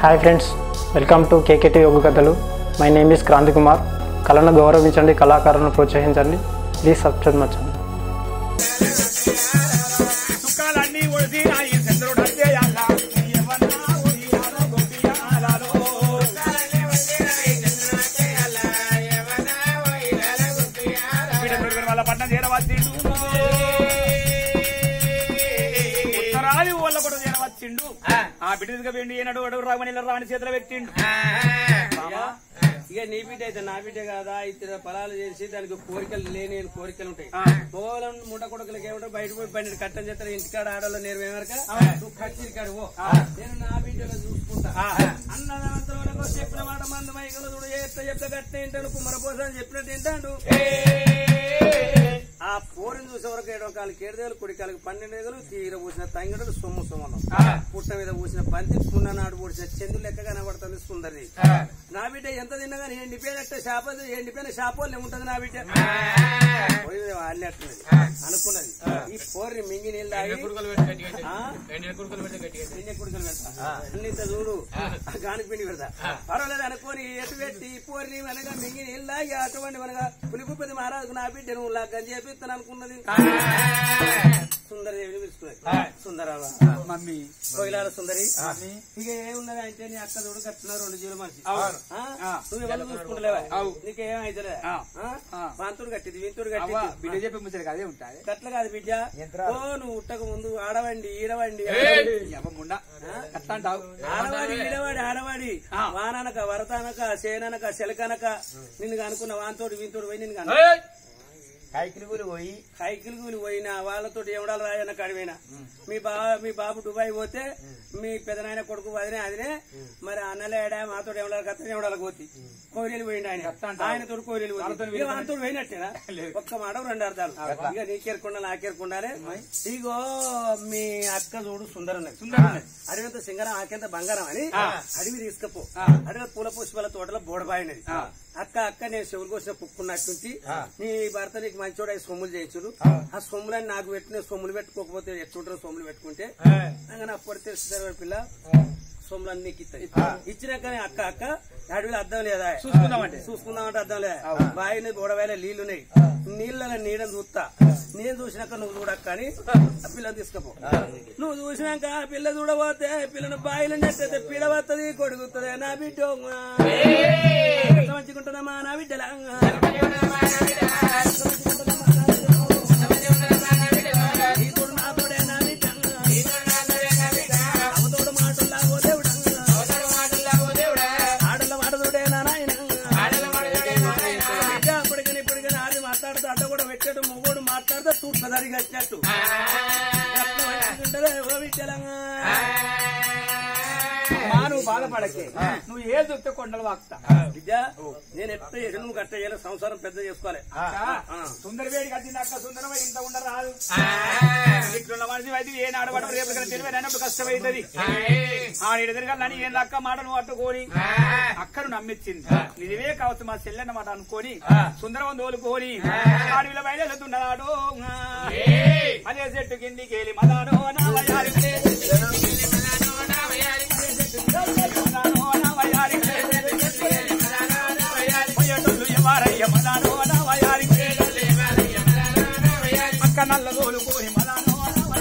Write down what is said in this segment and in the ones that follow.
Hi friends welcome to KKT yoga కథలు my name is Kranthi Kumar కళను గౌరవించండి కళాకారులను ప్రోత్సహించండి ప్లీజ్ సబ్స్క్రైబ్ మచ్చండి సుఖాలన్నీ ఒడిసినాయి చంద్రుడు అధ్యయాల ఎవన్నా ఒడియాలో గొప్పియాలలో బిడ్డ వాళ్ళ పట్నం చేరవచ్చిండు ఉత్తరాది వాళ్ళ కూడా చేరవచ్చిండు ఆ బిడ్డ తీసుకుపోయిండు ఈనాడు అడుగు రామని రావని చేతిలో పెట్టిండు ఇక నీ బిడ్డ అయితే నా బిడ్డ కాదా ఇతర ఫలాలు చేసి దానికి కోరికలు లేని కోరికలు ఉంటాయి ఆ. పోలం ముఠ కొడుకులకి ఏమంటారు బయట పోయి బండి కట్టం చేస్తారు ఇంటికాడ ఆడవాళ్ళు నేరు ఏమరక నువ్వు కచ్చి కాడు పో నేను నా బిడ్డలో చూసుకుంటా అన్నదాంతో చెప్పిన మాట మంది మైకలు చూడు ఎట్లా చెప్తే కట్టిన ఏంటాడు కుమ్మరపోసని చెప్పినట్టు ఏంటాడు ఆ పోరిని చూసే వరకు ఏడో కాలు కేడదేలు కుడి కాలికి పన్నెండు ఎగలు తీర పూసిన తంగడలు సొమ్ము సొమ్మను పుట్ట మీద పూసిన బంతి పున్న నాడు పూసిన చెందు లెక్క కనబడుతుంది సుందరి నా బిడ్డ ఎంత తిన్నా కానీ ఎండిపోయినట్టే శాప ఎండిపోయిన శాపం ఉంటది నా బిడ్డ పోయింది వాళ్ళట్టున్నది అనుకున్నది ఈ పోరిని మింగి నీళ్ళు తాగి ఆ? ఎన్ని కుడుకలు పెడతా అన్ని ఇంత చూడు గానికి పిండి పెడతా పర్వాలేదు అనుకోని ఎటు పెట్టి ఈ పోరిని అనగా మింగి నీళ్ళు తాగి అటువంటి మనగా పులిపుపతి మహారాజుకు నా బిడ్డ నువ్వు లగ్గం చేపిస్తాను అనుకున్నది సుందరదేవిని పిలుచుకున్నది సుందరావా మమ్మీ కోయిలాల సుందరి ఇక ఏమున్నది అంటే నీ అక్క చూడు కట్టిన రెండు జీవుల మనిషి ఆ? నువ్వు ఎవరు చూసుకుంటలేవా నీకేం అయితే వాంతుడు కట్టింది వింతుడు కట్టింది బిడ్డ చెప్పి ముచ్చట అదే ఉంటాయి గట్ల కాదు బిడ్డ ఓ నువ్వు ఉట్టక ముందు ఆడవండి ఈడవండి ముండా అట్లా అంటావు ఆడవాడి ఈడవాడి ఆడవాడి వాననక వరతానక సేననక శలకనక నిన్ను అనుకున్న వాంతోడు వింతోడు పోయి నిన్ను కను కైకిలుగులు పోయి కైకిలుగులు పోయినా వాళ్ళతో ఎవడాలు రాయన్న కడిపోయినా మీ బా మీ బాబు దుబాయ్ పోతే మీ పెదనాయన కొడుకు వదినే అదినే మరి అన్నలేడా మాతో ఎవడాలి కత్త ఎవడాలి పోతి కోరిలు పోయిండు ఆయన ఆయన తోడు కోరిలు వాళ్ళతో పోయినట్టేనా ఒక్క మాట రెండు అర్థాలు ఇక నీకేరకుండా నాకేరకుండానే ఇగో మీ అక్క చూడు సుందరం సుందరం అడవింత సింగరం ఆకెంత బంగారం అని అడవి తీసుకపో అడవి పూల పుష్పాల తోటలో బోడబాయినది అక్క అక్క నేను చెవులు కోసిన పుక్కున్నట్టుంచి నీ భర్త నీకు మంచోడ సొమ్ములు చేయించుడు ఆ సొమ్ములని నాకు పెట్టిన సొమ్ములు పెట్టుకోకపోతే ఎట్లుంటారో సొమ్ములు పెట్టుకుంటే ఇంకా నా పొడి తెలుస్తుంది పిల్ల సొమ్ములన్నీ నీకు ఇస్తాయి ఇచ్చినాక అక్క అక్క అడవిలో అర్థం లేదా చూసుకుందామంటే చూసుకుందామంటే అర్థం లేదా బావిని గోడవాయిలో నీళ్లున్నాయి నీళ్ళ నీడని చూస్తా నేను చూసినాక నువ్వు చూడక్క అని ఆ పిల్లని తీసుకపో నువ్వు చూసినాక ఆ పిల్ల చూడబోతే పిల్లను బాయిలో నెట్టయితే పిల్ల వస్తుంది కొడుకుతుంది నా బిడ్డ మంచిగుంటుందమ్మా నా బిడ్డలా ఈ తోడు నా తోడే నా బిడ్డ అవతోడు మాటల్లా ఓ దేవుడా ఆడల మాట తోడే నా నాయన బిడ్డ అప్పటికని ఇప్పటికని ఆడి మాట్లాడుతూ అడ్డ కూడా పెట్టాడు మొగోడు మాట్లాడుతూ తూర్పదారి కట్టినట్టు అట్లా మంచిగుంటదా ఓ బిడ్డలంగా మా నువ్వు బాధపడకే నువ్వు ఏ దుక్త కొండలు వాక్తా బిడ్డ నేను ఎట్లా ఎడు నువ్వు కట్ట చేయాలి సంసారం పెద్ద చేసుకోవాలి సుందర వేడి కట్టింది అక్క సుందరం ఇంత ఉండరాదు ఇట్లున్న మనిషి అయితే ఏ నాడబడ రేపు తెలివి అన్నప్పుడు కష్టమైతుంది ఆ నీడ తిరగాలని ఏం అక్క మాటను పట్టుకొని అక్కను నమ్మించింది నిజమే కావచ్చు మా చెల్లెన్న మాట అనుకొని సుందరం తోలుకొని అడవిల బయలుతున్నాడు అదే చెట్టు కిందికి వెళ్ళి మదానో నా వయారి మదానో నా వయారి పోయేటోళ్ళు ఎవరయ్య మదానో నా వయారి అక్క నల్ల తోలుకొని మదానో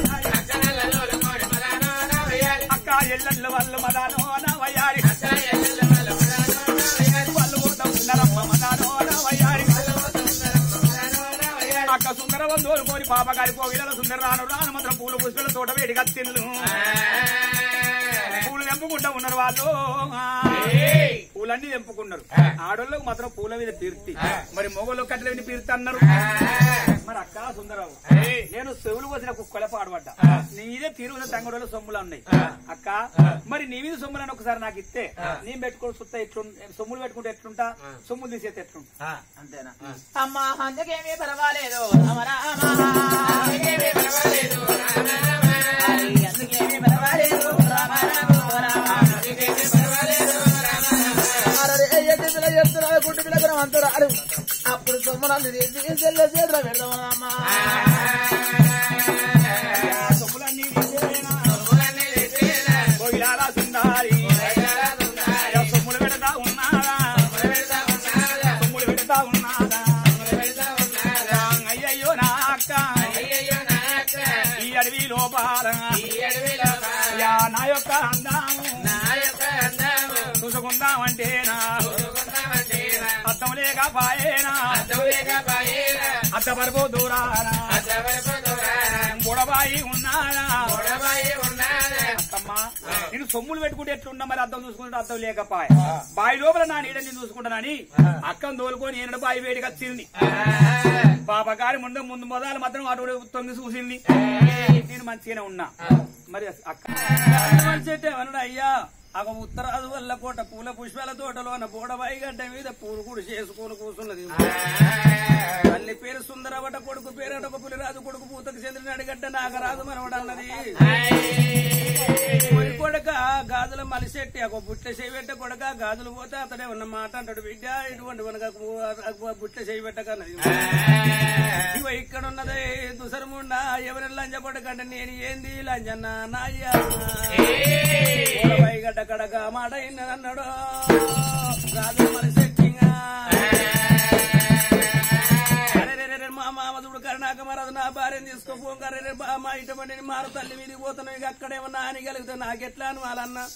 నా వయారి అక్క ఎల్లెళ్ళ వాళ్ళు మదానో నా వయారి వాళ్ళు కూడా ఉన్నారమ్మ మదానో నా వయారి అక్క సుందర తోలుకొని పాప గారి పోగిల సుందర రాను రాను మాత్రం పూల పుష్పల తోట వేడి కత్తిళ్ళు పూలు తెంపుకుంటా ఉన్నారు వాళ్ళు పూలన్నీ తెంపుకున్నారు ఆడోళ్ళకు మాత్రం పూల మీద పీర్తి మరి మొగోళ్ళు కట్టెల మీద పీర్తి అన్నారు మరి అక్క సుందరరావు నేను చెవులు పోసిన కుక్కల పాడబడ్డా నీదే తీరున్న తంగడోళ్ళ సొమ్ములు ఉన్నాయి అక్క మరి నీ మీద సొమ్ములను ఒకసారి నాకు ఇస్తే నేను పెట్టుకోని సుత్త ఎట్లు సొమ్ములు పెట్టుకుంటే ఎట్లుంటా సొమ్ములు తీసేస్తే ఎట్లుంటా అంతేనా అమ్మా అందుకేమీ పర్వాలేదు రామ రామ అందుకేమీ పర్వాలేదు అందుకేమీ పర్వాలేదు రామ రామ రామ అందుకేమీ పర్వాలేదు గుడ్డు పిల్లకరం అంటారు అప్పుడు సొమ్ములు చెల్లె చేతుల పెడదామా సొమ్ములన్నీ తీసేనా? కోయిలాల సుందారి యొక్క అందాము చూసుకుందామంటే నా అర్థం లేక పాయేనా అత్త వరకు దూరానా గొడవాయి ఉన్నానా అత్తమ్మా నేను సొమ్ములు పెట్టుకుంటే ఎట్లున్నా మరి అర్థం చూసుకుంటే అర్థం లేకపాయ బావి లోపల నా నీడ నేను చూసుకుంటానని అక్కను తోలుకొని ఏనాడు బావి వేడికి వచ్చింది పాప గారి ముందు ముందు మొదలు మాత్రం అటు తొంగి చూసింది నేను మంచిగానే ఉన్నా మరి అక్క చెట్టు ఏమన్నాడు అయ్యా ఒక ఉత్తరాదు వల్ల కోట పూల పుష్పాల తోటలోన బోడబాయి గడ్డ మీద పూలు కూడా చేసుకొని కూర్చున్నది తల్లి పేరు సుందరవట కొడుకు పేరట ఒక పులిరాజు కొడుకు పూతకు చెందిన అడిగడ్డ నాగరాజు మనవడు అన్నది పోయి కొడక గాజుల మలిసెట్టి ఒక బుట్ట చేయబెట్ట కొడక గాజులు పోతే అతడే ఉన్న మాట అంటాడు బిడ్డ ఇటువంటి వనక బుట్ట చేయబెట్టకన్నది ఇగో ఇక్కడ ఉన్నదే దుసరముండా ఎవరి లంజ కొడకంటే నేను ఏంది లంజన్న నాయ్యా గడ్డ కడక మాట అన్నాడు రాజు మన సెట్టింగా అరెరెరెరె మా మామదుడు కరుణాక మరదు నా భార్యను తీసుకోపోగారే మా ఇటువంటి మారు తల్లి మీదకి పోతున్నావు ఇక అక్కడేమన్నా అని కలిగితే నాకెట్లా అని వాళ్ళన్నా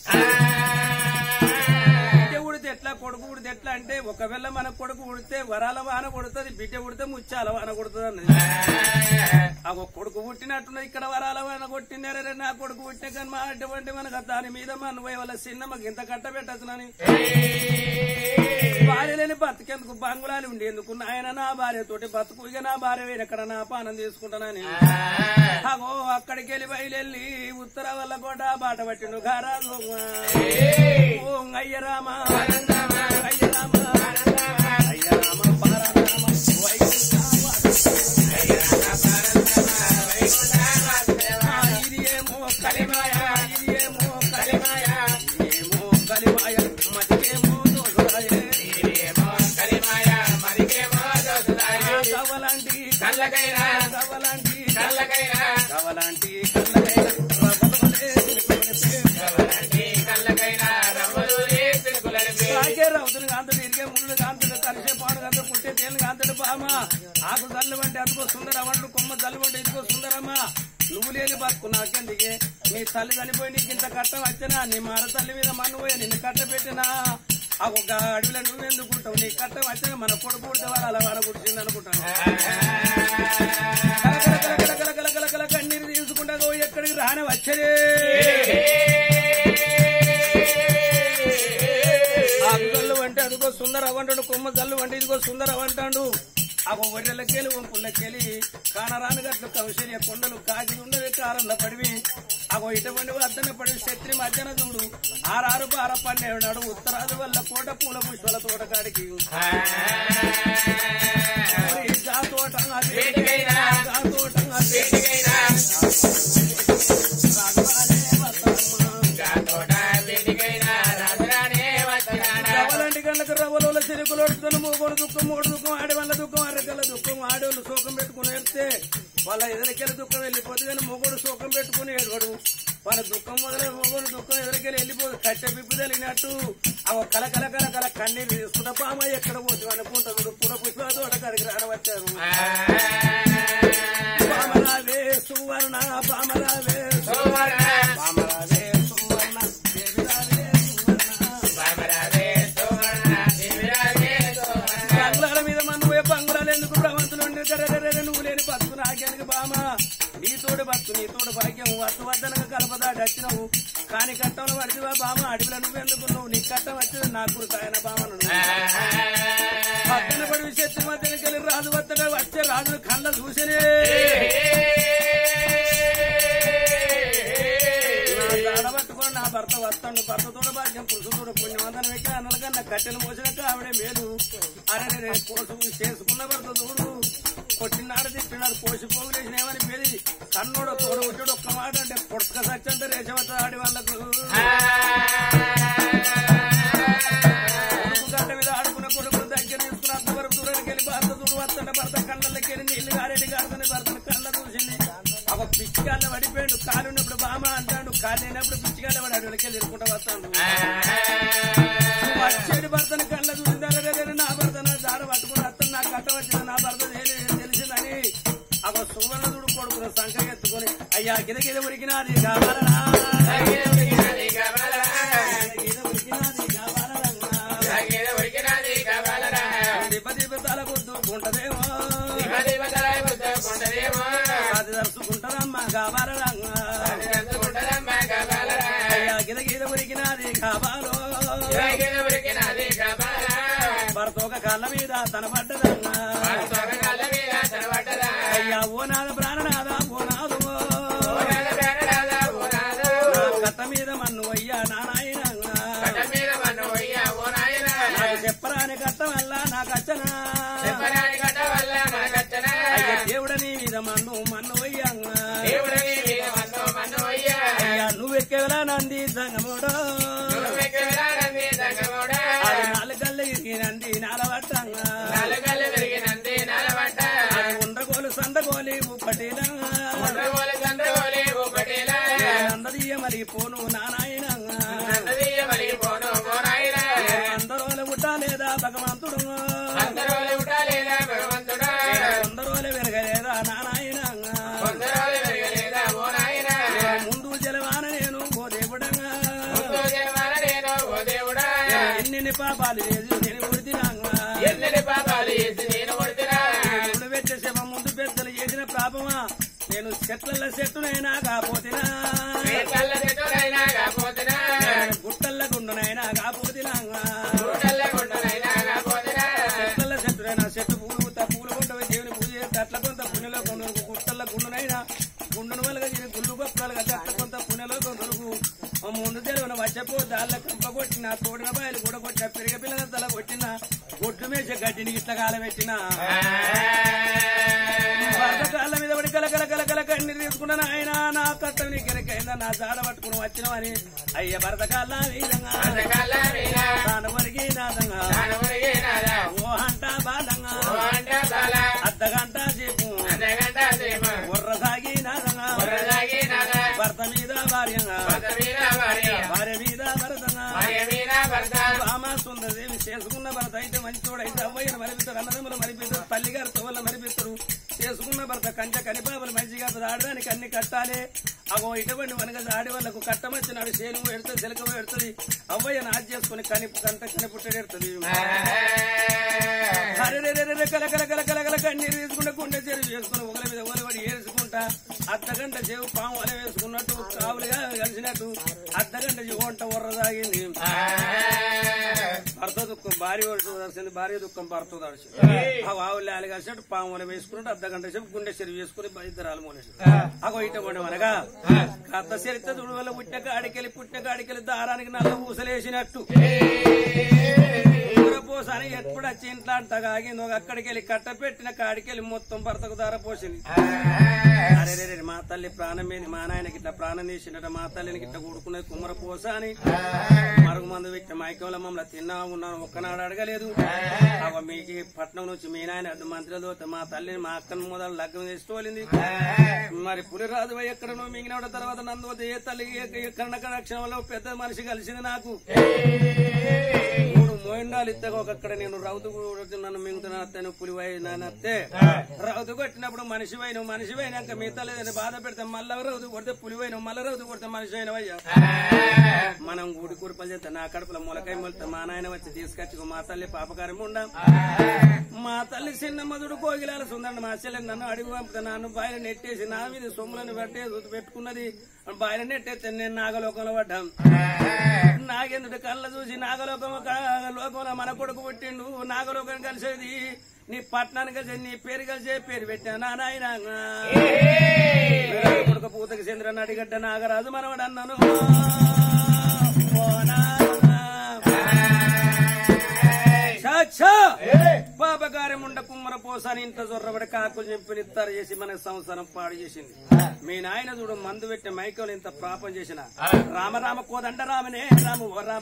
బిడ్డ ఉడితే ఎట్లా కొడుకు ఉడితే ఎట్లా అంటే ఒకవేళ మన కొడుకు ఉడితే వరాల వాన కొడుతుంది బిడ్డ ఉడితే ముత్యాల వాన కొడుతుంది అన్నది ఆ ఒక కొడుకు పుట్టినట్టున్నది ఇక్కడ వరాల వాన కొట్టినారే నా కొడుకు పుట్టిన కానీ మా అటువంటి మనకు దాని మీద మన పోయే వాళ్ళ చిన్న మాకు ఇంత కట్ట పెట్టచ్చునని భార్య లేని బతికేందుకు బంగుళాలు ఉండేందుకు నాయన నా భార్య తోటి బతుకు ఇక నా భార్య వేరెక్కడ నా పానం తీసుకుంటానని అగో అక్కడికి వెళ్ళి బయలువెళ్ళి ఉత్తర వల్ల కూడా బాట పట్టిండు గారాజు ఓ అయ్య రామ అయ్య రామ అయ్య రామ పారరామ ఇది ఏమో కలిమాయ ఇది ఏమో కలిమాయ ఏమో కలిమాయ మతికేమో దోషుడాయే కవలాంటి కళ్ళకైనా కవలాంటి కళ్ళకైనా కవలాంటి కళ్ళకైనా రాకే రౌతులు కాంతడు ఇరిగే ముళ్ళు కాంతడు కలిసే పాడు కాంత పుట్టే తేలు కాంతడు బామ ఆకు జల్లు వంటి అటుకో సుందర వండు కొమ్మ జల్లు వంటి ఇదిగో సుందరమ్మా నువ్వు లేని బతుకు నాకెందుకే నీ తల్లి చనిపోయి నీకు ఇంత కట్ట వచ్చినా నీ మార తల్లి మీద మన్ను పోయి నిన్ను కట్ట పెట్టినా ఆ ఒక అడవిలో నువ్వెందుకుంటావు నీ కట్ట వచ్చినా మన కొడుకు పుడితే వాళ్ళు అలా వాన కుడిచింది అనుకుంటాను కల కల కల కల కల కల కన్నీరు తీసుకుంటా ఓ ఎక్కడికి రాని వచ్చరే ఆకు జల్లు అంటే అదిగో సుందర అవంటాడు కొమ్మ జల్లు అంటే ఇదిగో సుందర అవంటాడు అగో ఒడ్రెలకెళ్ళి వంపులకెళ్ళి కానరాని గట్లు కౌశల్య కొండలు కాకి ఉండవి కారంలో పడివి అగో ఇటువంటి అద్దన పడివి శత్రి మధ్యన చూడు ఆరారు బార పన్నెండు నాడు ఉత్తరాది వల్ల కోట పూల పుష్పల తోట కాడికి గా తోట ఆ వేడికైనా, గా తోట ఆ వేడికైనా. రాఘవాలే వత్తమ్మ. రవ్వలాంటి గంటకు రవ్వలో చెరుకులు వడుతున్న మూగోడు దుఃఖం మూడు దుఃఖం ఆడి వాళ్ళ దుఃఖం అరకల దుఃఖం ఆడోళ్ళు శోకం పెట్టుకుని వెళ్తే వాళ్ళ ఎదురికెళ్ళి దుఃఖం వెళ్ళిపోతుంది కానీ మొగోడు శోకం పెట్టుకుని ఏడవడు వాళ్ళ దుఃఖం మొదలై మొగోడు దుఃఖం ఎదురికెళ్ళి వెళ్ళిపోదు కట్టె పిప్పి తెలినట్టు అవ కల కల కల కల కన్నీరు తీసుకుంటా పామ ఎక్కడ పోతుంది అనుకుంటాడు పుల పుష్ప తోట కడిగి రాడవచ్చారు పామరావే సువర్ణ పామరావే సువర్ణ పామరావే సువర్ణ దేవిరావే సువర్ణ బంగ్లాల మీద మన పోయే బంగ్లాలు ఎందుకు ప్రవంతులు ఉండి కర్రెర్రెర్రె నువ్వు లేని బతుకు నాకెందుకు బామ నీ తోడు బతుకు నీ తోడు భాగ్యం వద్దు వద్దనగా కలపదాటి వచ్చినావు కాని కట్టంలో పడిదివా బామ అడవిలో నువ్వెందుకు నువ్వు నీ కట్టం వచ్చింది నాకు ఆయన బామను పక్కన పడి చెట్టు మధ్యకి వెళ్ళి రాజు వద్దగా వచ్చే రాజు కళ్ళ చూసనే పట్టుకొని నా భర్త వస్తాడు భర్త తోడ భాగ్యం పురుషు తోడ పుణ్యవంతనం ఎక్కడ అనలకన్నా కట్టెలు మోసినాక ఆవిడే మేలు అరే నేను కోసం చేసుకున్న భర్త చూడు కొట్టినాడు తిట్టినాడు కోసి పోగులేసిన ఏమని పేది కన్నోడు తోడు కొట్టాడు ఒక్క మాట అంటే పొడక సచ్చంటే రేచవత ఆడి వాళ్ళకు కొడుకు గడ్డ మీద ఆడుకున్న కొడుకు దగ్గర తీసుకున్న అత్త వరకు దూరానికి వెళ్ళి భర్త చూడు వస్తుంటే భర్త కళ్ళకి వెళ్ళి నీళ్లు గారెడ్డి కాడుకుని భర్తను కళ్ళ చూసింది ఒక పిచ్చికాళ్ళ పడిపోయాడు కాలు ఉన్నప్పుడు బామ అంటాడు కాలు లేనప్పుడు పిచ్చికాళ్ళ పడి అడవికి వెళ్ళి ఇరుకుంటా వస్తాడు వచ్చేడు భర్తను కళ్ళ చూసిందా నా భర్త నా దార పట్టుకుని వస్తాను నాకు కట్ట వచ్చింది నా భర్త తెలి- తెలిసిందని ఒక సువర్ణదుడు కొడుకున్న సంఖ ఎత్తుకొని అయ్యా గిద గిద ఉరికినాది కావాలనా కావాలరంగా అయ్యా గిద గిద ఉరికినాది కావాలో భర్త ఒక కళ్ళ మీద తన పడ్డదన్నా అయ్యా ఓ నాద ప్రాణనాద ఓ నాదు కట్ట మీద మన్ను అయ్యా నారాయణ నాకు చెప్పరాని కట్ట వల్ల నాకు అచ్చనా అయ్యా దేవుడ నీ మీద మన్ను మన్ను అయ్యంగా అయ్యా నువ్వెక్కేవలా నంది సంగముడో అది నాలుగల్ల ఇరిగి నంది నాలవట్టంగా అది ఉండగోలు సందగోలి ఉప్పటిలా అందదీయ మరి పోను నారాయణంగా అందరోల ఉట్ట లేదా భగవంతుడు అందరోల వెరగలేదా నారాయణంగా ముందు జలవాన నేను ఓ దేవుడంగా ఎన్ని పాపాలు లేదు నేను ఉడితినాంగా దేవుడు పెట్టే శవ ముందు పెద్దలు చేసిన పాపమా నేను చెట్ల చెట్టునైనా కాపోతినా గుట్టల్ల గుండునైనా కాపోతినాంగా చెట్ల చెట్టునైనా చెట్టు పూలు పూత పూలు కొంటవి దేవుని పూజ చేస్తే అట్ల కొంత పుణ్యలో కొందరు గుట్టల్ల గుండునైనా గుండును వలగా దీని గుళ్ళు గొప్పలుగా అట్ల కొంత పుణ్యలో కొందరు ముందు తెలివన వచ్చపో దాళ్ళ కంప కొట్టిన తోడిన బాయలు కూడా కొట్టిన పెరిగ పిల్లల తల కొట్టిన గొడ్డు మేసే గడ్డిని ఇట్ల కాల పెట్టిన భర్త కాళ్ళ మీద పడి కల కల కల కల కన్నీరు తీసుకున్నాను ఆయన నా కట్టం నీ కెరకైందా నా జాడ పట్టుకుని వచ్చినవని అయ్య భరత కాళ్ళ వీరంగా తాను వరిగి నాదంగా ఓ అంట బాలంగా అర్ధగంట సేపు బుర్ర సాగి నాదంగా భర్త మీద భార్యంగా భార్య మీద భరతంగా రామ సుందరదేవి చేసుకున్న భర్త అయితే మంచోడైతే అవ్వయ్యను మరిపిస్తాడు అన్నదమ్ములు మరిపిస్తాడు తల్లి గారు తోవల మరిపిస్తాడు చేసుకున్న భర్త కంచ కనిపాపలు మంచిగా ఆడడానికి అన్ని కట్టాలి అగో ఇటువంటి వనగ ఆడి వాళ్ళకు కట్టమచ్చినాడు శేను ఎడుతుంది చిలక ఎడుతుంది అవ్వయ్య నాది చేసుకుని కని కంట కనిపుట్టడు ఎడుతుంది అరెరెరెరెరె కల కల కల కల కల కన్నీరు వేసుకుంటే గుండె చెరువు వేసుకుని ఒకరి మీద ఒకరి ఏరుచుకుంటా అర్ధగంట చెవు పాము వల వేసుకున్నట్టు కావులుగా కలిసినట్టు అర్ధగంట చెవు వంట ఉర్ర తాగింది భర్త దుఃఖం భార్య దర్శింది భార్య దుఃఖం భర్త దర్శింది ఆ ఆవులు ఆలు కలిసినట్టు పాము వల వేసుకున్నట్టు అర్ధగంట సేపు గుండె చెరువు వేసుకుని ఇద్దరు ఆలుమోనేసి అగో ఇట కొండ అనగా కథ చరిత్ర దుడువల పుట్టిన కాడికెళ్ళి పుట్టిన కాడికెళ్ళి దారానికి నల్ల ఊసలేసినట్టు పోసాని ఎప్పుడు వచ్చి ఇంట్లో అంత కాగింది ఒక అక్కడికి వెళ్ళి కట్ట పెట్టిన కాడికెళ్ళి మొత్తం భర్తకు దార పోసింది అరే రే, రే, మా తల్లి ప్రాణం మీద మా నాయనకి ఇట్లా ప్రాణం తీసినట మా తల్లిని ఇట్లా కూడుకున్నది కుమ్మర పోస అని మరుగు మందు పెట్టిన మైకంలో మమ్మల్ని తిన్నా ఉన్నాను ఒక్కనాడు అడగలేదు అవ మీకు పట్నం నుంచి మీ నాయన అడ్డు మంత్రిలో మా తల్లిని మా అక్కను మొదలు లగ్నం చేసుకోవాలింది మరి పులిరాజు ఎక్కడనో మింగిన తర్వాత నందు ఏ తల్లి ఎక్కడ క్షణంలో పెద్ద మనిషి కలిసింది నాకు మూడు మోయిండాలు ఇత్తగా ఒకక్కడ నేను రౌతు కూడా నన్ను మింగుతున్నా అత్తను పులివై నానత్తే రౌతు కొట్టినప్పుడు మనిషి పోయిన మనిషి పోయినాక మిగతా లేదని బాధ పెడితే మళ్ళా రౌతు కొడితే పులివైన మళ్ళా రౌతు కొడితే మనిషి అయినవయ్యా మనం గుడి కూరపలు చేస్తే నా కడుపులో మొలకాయ మొలితే మా నాయన వచ్చి తీసుకొచ్చి మా తల్లి పాపకారం ఉండ మా తల్లి చిన్న మధుడు కోగిలాల సుందండి మా చెల్లెని నన్ను అడిగి పంపుతా నన్ను బాయిల నెట్టేసి నా మీద సొమ్ములను పెట్టేసి పెట్టుకున్నది బాయిల నెట్టేస్తే నేను నాగలోకంలో పడ్డాం నాగేందుడు కళ్ళ చూసి నాగలోకం లోకంలో మన కొడుకు పుట్టిండు నాగలోకం కలిసేది నీ పట్టణాన్ని కలిసి నీ పేరు కలిసే పేరు పెట్టా నా నాయన కొడుకు పూతకి చంద్ర అడిగడ్డ నాగరాజు మనవడు అన్నాను ఓ నాన్న. సాక్షా పాపకార్యం ఉండ కుమ్మర పోసాని ఇంత జొర్రబడి కాకులు చెప్పి ఇత్తారు చేసి మన సంసారం పాడు చేసింది మీ నాయన చూడు మందు పెట్టి మైకలు ఇంత పాపం చేసిన రామరామ కోదండ రామనే రాము ఓ రామ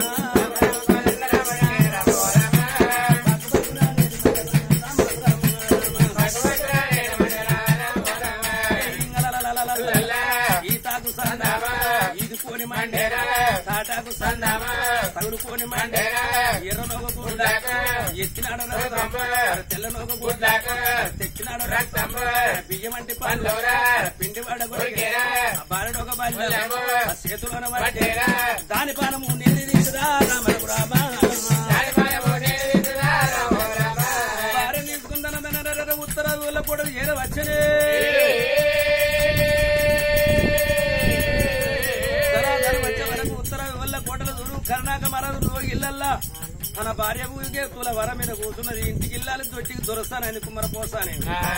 ఈతాకు సందామ ఇది కోని మండేరా తాటాకు సందామ తగుడు కోని మండేరా ఎర్ర నోగ గుడ్డ ఎత్తినాడ రక్తం తెల్ల నోగ గుడ్డ తెచ్చినాడ రక్తం బియ్యం అంటే పండ్లు పిండి వాడ బాలడు ఒక బల్లి చేతులోన పట్టేరా దాని పానము నేను తీసురా రామకు రామా భార్య తీసుకుందాన ఉత్తర ఊళ్ళ కూడా ఏర వచ్చనే కర్ణాక మరదు ఇళ్ళల్లా తన భార్య ఊరికే తుల వర మీద కూర్చున్నది ఇంటికి ఇల్లాలి దొట్టికి దొరస్తానని కుమ్మర పోసాని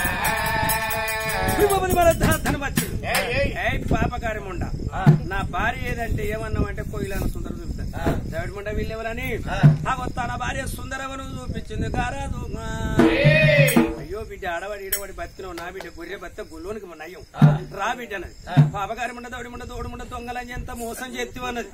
పాపకారి ముండ నా భార్య ఏదంటే ఏమన్నామంటే కోయిలను సుందర చూపిస్తాను దవిడి ముండ వీళ్ళెవరని ఆ తన భార్య సుందరవను చూపించింది కారాదు అయ్యో బిడ్డ ఆడవాడి ఈడవాడి బతికినావు నా బిడ్డ గొర్రె బత్త గుల్లోనికి మన అయ్యం రా బిడ్డ అన్నది పాపగారి ముండ దౌడి ముండ తోడు ముండ దొంగలని ఎంత మోసం చేతి అన్నది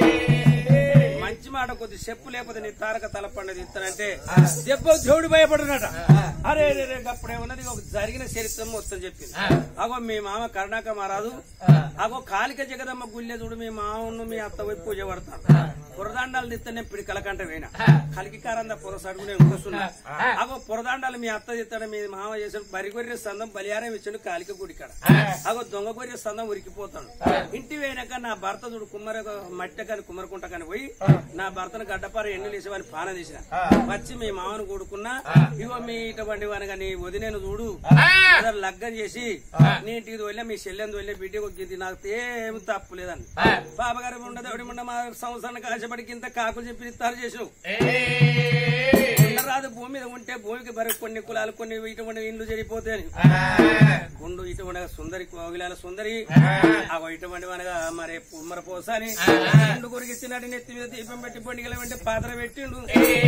మంచి మాట కొద్ది చెప్పు లేకపోతే నీ తారక తలపండది ఇస్తానంటే చెప్పు దేవుడు భయపడునట అరే రే రే అప్పుడే ఉన్నది ఒక జరిగిన చరిత్ర మొత్తం చెప్పింది అగో మీ మామ కరుణాక మారాదు అగో కాలిక జగదమ్మ గుళ్ళె చూడు మీ మామను మీ అత్త వైపు పూజ పడతాను పురదాండాలు తిత్తనే పిడి కలకంట వేనా కలికి కారంద పురసడుగు నేను కూర్చున్నా అగో పురదాండాలు మీ అత్త తిత్తాడు మీ మామ చేసిన బరిగొర్రె సందం బలిహారం ఇచ్చాడు కాలిక గుడి కాడ అగో దొంగ గొర్రె సందం ఉరికిపోతాడు ఇంటి పోయినాక నా భర్త చూడు కుమ్మర మట్టె కాని కుమ్మరకుంట కాని పోయి నా భర్తను గడ్డపార ఎన్నులు వేసి వాని పాన తీసిన వచ్చి మీ మామను కూడుకున్నా ఇగో మీ ఇటువంటి వాని నీ వదినేను చూడు ఏదో లగ్గం చేసి నీ ఇంటికి వెళ్ళా మీ చెల్లెందు వెళ్ళే బిడ్డ ఒక్కింది నాకు ఏమి తప్పు లేదని బాబగారు ఉండదు ఎవడి ఉండ మా సంవత్సరానికి ఆశపడికి ఇంత కాకులు చెప్పి ఇస్తారు చేసినావు ఉండరాదు భూమి మీద ఉంటే భూమికి బరి కొన్ని కులాలు కొన్ని ఇటువంటి ఇండ్లు జరిగిపోతాయని గుండు ఇటువంటి సుందరి కోగిలాల సుందరి అగో ఇటువంటి మనగా మరి పుమ్మర పోసాని గుండు కొరికిచ్చినట్టు నెత్తి మీద దీపం పెట్టి పండుగల వెంట పాత్ర పెట్టిండు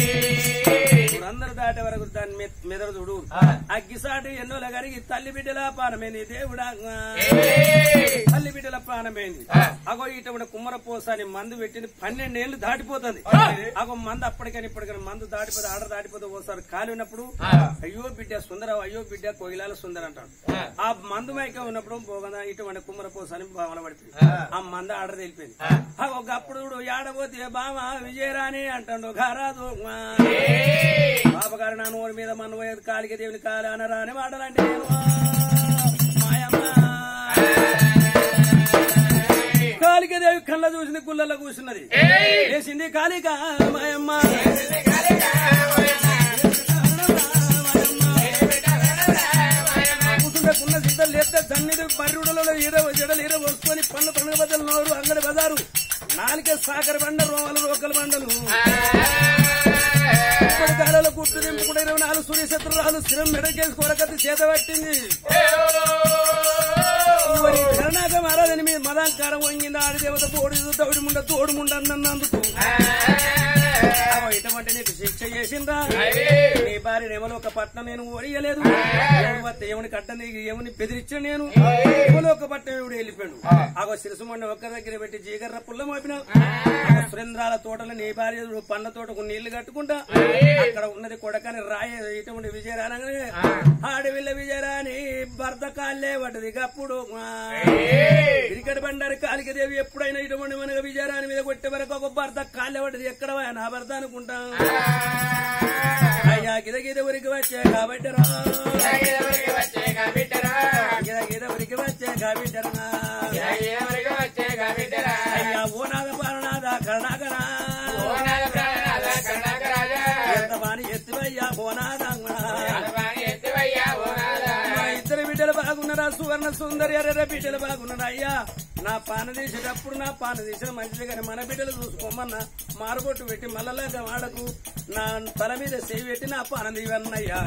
అందరు దాటే వరకు దాని మె- మెదడు చూడు అగ్గిసాటి ఎన్నోల గారికి తల్లి బిడ్డల పానమైంది దేవుడా తల్లి బిడ్డల ప్రాణమైంది అగో ఇటువంటి కుమ్మర పోసాని మందు పెట్టింది పన్నెండేళ్లు దాటిపోతుంది అగో మందు అప్పటికని ఇప్పటికని మందు దాటిపోతే ఆడ దాటిపోతే ఓసారి కాలి ఉన్నప్పుడు అయ్యో బిడ్డ సుందర అయ్యో బిడ్డ కోయిలాల సుందర అంటాడు ఆ మందు మైక ఉన్నప్పుడు పోగదా ఇటువంటి కుమ్మర పోసాని భావన పడిపోయింది ఆ మంద ఆర్డర్ తెలిపింది అగో అప్పుడు చూడు ఏడబోతే బామ విజయరాణి అంటాడు ఘరాదు బాబగారు నా నోరు మీద మన పోయేది కాలికి దేవుని కాలి అనరాని మాటలంటే నేను మాయమ్మ కాళికదేవి కళ్ళ చూసింది గుళ్ళల్లో కూర్చున్నది వేసింది కాళిక మాయమ్మ కూర్చుండకున్న సిద్ధలు లేస్తే సన్నిధి పర్రుడలలో ఈర జడలు ఈర వసుకొని పన్ను పండుగ బద్దలు నోరు అంగడి బజారు నాలుగే సాకర బండ రోమలు రోకల బండలు ఇప్పటి కాలంలో గుట్టు నింపుకుంటే ఇరవై నాలుగు సూర్యశత్రురాలు స్థిరం మెడకేసి కొరకత్తి చేత పట్టింది మరి కరుణాక మహారాజని మీద మదాంకారం వంగింది ఆడి దేవత పోడి తోడి ముండ తోడు ముండ అన్నందుకు ఆమె ఇటువంటి నీకు శిక్ష చేసిందా నీ భార్య ఎవరు ఒక పట్నం నేను ఒరియలేదు ఎవని కట్ట నీకు ఎవని బెదిరించిన నేను ఎవరు ఒక పట్నం ఎవడు వెళ్ళిపోయాడు ఆగో సిరసుమండి ఒక్క దగ్గర పెట్టి జీగర్ర పుల్ల మోపిన సురేంద్రాల తోటలో నీ భార్య చూడు పండ్ల తోటకు నీళ్లు కట్టుకుంటా అక్కడ ఉన్నది కొడకని రాయ ఇటువంటి విజయరానగానే ఆడవిల్ల విజయరాని భర్త కాళ్ళే పడ్డది అప్పుడు క్రికెట్ బండారి కాలిక దేవి ఎప్పుడైనా ఇటువంటి మనగా విజయరాని మీద కొట్టే వరకు ఒక భర్త కాళ్ళే పడ్డది ఎక్కడ నా భర్త అనుకుంటా అయ్యా గిద గిద ఊరికి వచ్చే కాబట్టి రా గిద గిద ఊరికి వచ్చే కాబట్టి రా అయ్యా ఓనాద పాలనాద కరుణాకరా ఎంత వాణి ఎత్తివయ్యా ఓనాదమ్మా మా ఇద్దరు బిడ్డలు బాగున్నారా సువర్ణ సుందరి అరే బిడ్డలు బాగున్నారా అయ్యా నా పాన తీసేటప్పుడు నా పాన తీసిన మంచిది కానీ మన బిడ్డలు చూసుకోమన్నా మారుబొట్టు పెట్టి మల్లలాగా వాడకు నా తల మీద చేయి పెట్టి నా పాన తీవన్నయ్యా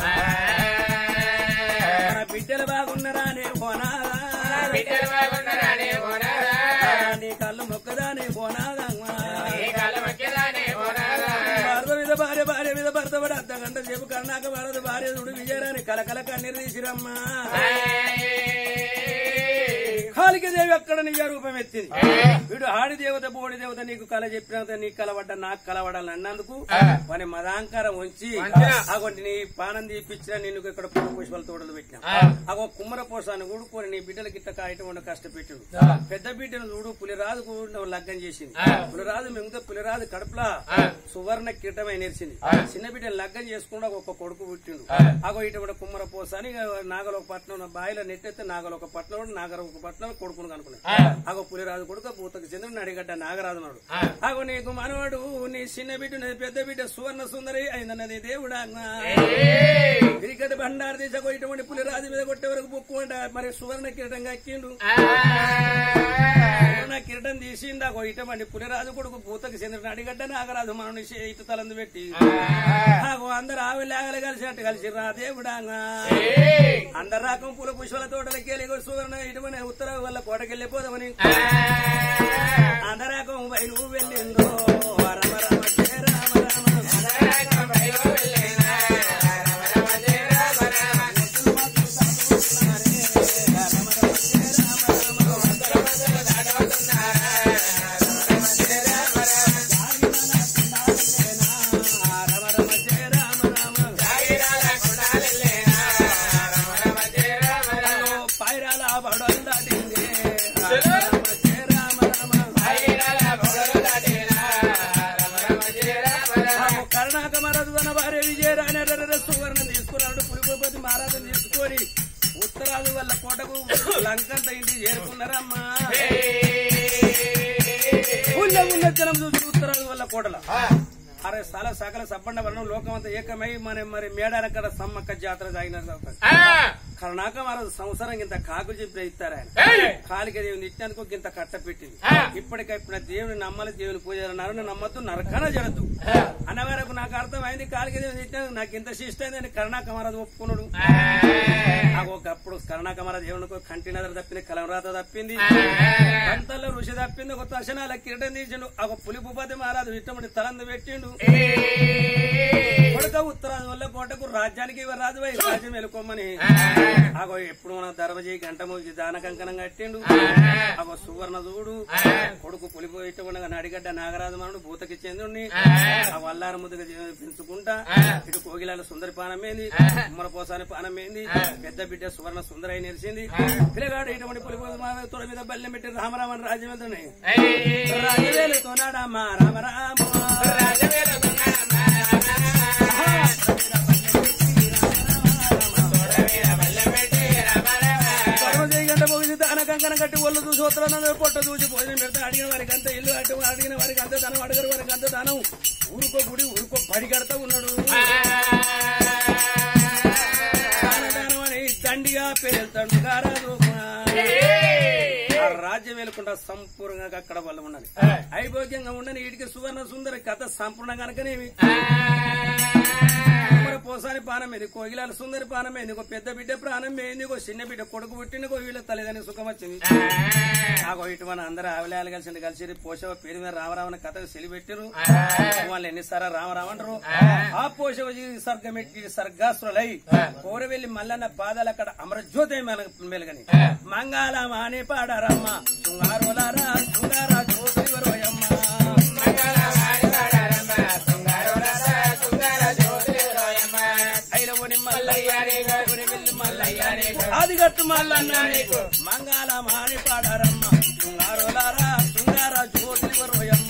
మన బిడ్డలు బాగున్నారా నే పోనాదా నీ కళ్ళు మొక్కదానే పోనాదమ్మా భర్త మీద భార్య భార్య మీద భర్త పడి అర్ధ గంట సేపు కన్నాక భారత భార్య చూడు విజయరాని కలకల కన్నీరు తీసిరమ్మా కాళిక దేవి అక్కడ నిజ రూపం ఎత్తింది వీడు ఆడి దేవత బోడి దేవత నీకు కల చెప్పినంత నీకు కలవడ్డ నాకు కలవడాలి అన్నందుకు వాని మదాంకారం ఉంచి అగొంటి నీ పానం తీపిచ్చిన నిన్ను ఇక్కడ పూల పుష్పాల తోటలు పెట్టినా అగో కుమ్మర పోసాన్ని ఊడుకొని నీ బిడ్డలకి ఇట్ట కాయటం ఉండ కష్టపెట్టాడు పెద్ద బిడ్డను చూడు పులిరాజు కూడా లగ్గం చేసింది పులిరాజు మిగతా పులిరాజు కడుపులా సువర్ణ కిరీటమై నేర్చింది చిన్న బిడ్డను లగ్గం చేసుకుండా ఒక కొడుకు పుట్టిండు అగో ఇటువంటి కుమ్మర పోసాని నాగల ఒక పట్నం బాయిలో నెట్టెత్తే నాగల ఒక పట్నం నాగర ఒక పట్నం కొడుకును కనుకున్నాడు అగో పులిరాజు కొడుకు పూతకు చంద్రుడు అడిగడ్డ నాగరాజు నాడు అగో నీకు మనవాడు నీ చిన్న బిడ్డ నీ పెద్ద బిడ్డ సువర్ణ సుందరి అయిందన్నది దేవుడా క్రికెట్ బండారు తీసకో ఇటువంటి పులిరాజు మీద కొట్టే వరకు బుక్కు అంట మరి సువర్ణ కిరీటంగా ఎక్కిండు సువర్ణ కిరీటం తీసింది ఆ ఇటమండి పులిరాజు కొడుకు పూతకి చెందిన అడిగడ్డ నాగరాజు మనం ఇటు తలందు పెట్టి ఆగో అందరు ఆవి లేగలు కలిసినట్టు కలిసి రా దేవుడాంగా అందరు రకం పూల పుష్పాల తోటలకి వెళ్ళి సువర్ణ ఇటుమని ఉత్తర వల్ల కోటకెళ్ళిపోదామని అందరు రకం బయలు వెళ్ళిందో రమ రమ జయ రామ రామ రామ రమ జయ రామ రామ పైరాల బడలు దాటింది రామ రమ జయ రామ రామ కర్ణాక మహారాజు తన భార్య విజయరాణి సువర్ణం తీసుకున్నాడు పులిపోతి మహారాజుని తీసుకొని ఉత్తరాలు వల్ల కోటకు లంకంత ఇంటి చేరుకున్నారమ్మా ఊళ్ళో ఉన్న జనం చూసి ఉత్తరాలు వల్ల కోటల అరే సల సకల సబ్బండ వర్ణం లోకమంతా ఏకమై మన మరి మేడారకర సమ్మక్క జాతర సాగిన కరుణాక మహారాజు సంవత్సరం ఇంత కాకు చెప్పి ఇస్తారు ఆయన కాలిక దేవుని నిత్యానికి ఇంత కట్ట పెట్టింది ఇప్పటికప్పుడు దేవుని నమ్మాలి దేవుని పూజ నరుని నమ్మద్దు నరకన జరద్దు అన్న వరకు నాకు అర్థమైంది కాలిక దేవుని నిత్యానికి నాకు ఇంత శిష్టైందని కరుణాక మహారాజు ఒప్పుకున్నాడు నాకు ఒకప్పుడు కరుణాక మహారాజు దేవునికి కంటి నదర తప్పింది కలంరాత తప్పింది అంతల్లో ఋషి తప్పింది ఒక దర్శనాల కిరీటం తీసిండు ఒక పులి భూపతి మహారాజు ఇట్టమటి తలందు పెట్టిండు కొడుక ఉత్తరాజు వల్ల కోటకు రాజ్యానికి ఇవ్వ రాజు వై రాజ్యం వెళ్ళుకోమని అగో ఎప్పుడు మన దర్వజీ గంట మోగి దాన కంకణం కట్టిండు అగో సువర్ణ చూడు కొడుకు పులిపోయేట్టుగా నడిగడ్డ నాగరాజు మనుడు భూతకి చెందుండి ఆ వల్లార ముద్దుగా జీ- పెంచుకుంటా ఇటు కోగిలాల సుందరి పానం ఏంది ఉమ్మల పోసాని పానం ఏంది పెద్ద బిడ్డ సువర్ణ సుందరై నిలిచింది పిల్లగాడు ఇటువంటి పులిపోయి తొడ మీద బల్లెం పెట్టి రామరామని రాజ్యం వెళ్తున్నాయి రాజవేలుతో నాడమ్మా రామరామ గంట పోగింది దాన కంకణం కట్టి ఒళ్ళు చూసి ఉత్తరాన్ని పొట్ట చూసి భోజనం పెడితే అడిగిన వారికి అంత ఇల్లు అటు అడిగిన వారికి అంత ధనం అడిగిన వారికి అంత ధనం ఊరుకో గుడి ఊరుకో బడి కడతా ఉన్నాడు దానదానం అని దండిగా పేరుతాడు గారాజు ఆ రాజ్యం వెళ్ళకుండా సంపూర్ణంగా అక్కడ వల్ల ఉండాలి ఐభోగ్యంగా ఉండని వీటికి సువర్ణ సుందరి కథ సంపూర్ణ కనుకనేమి మరి పోసాని పానం మీద కోగిలాల సుందరి పానం మీద ఒక పెద్ద బిడ్డ ప్రాణం ఏంది ఒక చిన్న బిడ్డ కొడుకు పుట్టిన వీళ్ళ తల్లిదని సుఖం వచ్చింది ఆగో ఇటు మన అందరూ ఆవిలాలు కలిసి కలిసి పోషవ పేరు మీద రామరామని కథకు సెలిపెట్టారు వాళ్ళు ఎన్నిసారా రామరామ అంటారు ఆ పోషవ సర్గమెట్టి సర్గాసులై కోరవెల్లి మల్లన్న పాదాలు అక్కడ అమరజ్యోతి మెలగని మంగాళ మానే పాడారమ్మ శృంగారులారా శృంగార జ్యోతి వరోయమ్మ ఐలవని మల్లయ్యారే కోరవెల్లి మల్లయ్యారే ఆదిగట్టు మల్లన్న నీకు మంగాళ మాని పాడారమ్మ శృంగారులారా శృంగార జ్యోతి వరోయమ్మ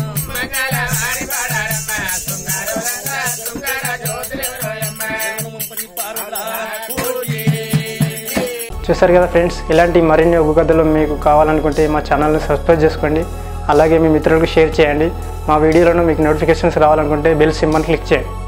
ముంపరి పారులా కోరి. చూసారు కదా ఫ్రెండ్స్ ఇలాంటి మరిన్ని ఒగ్గు కథలు మీకు కావాలనుకుంటే మా ఛానల్ని సబ్స్క్రైబ్ చేసుకోండి అలాగే మీ మిత్రులకు షేర్ చేయండి మా వీడియోలను మీకు నోటిఫికేషన్స్ రావాలనుకుంటే బెల్ సింబల్ క్లిక్ చేయండి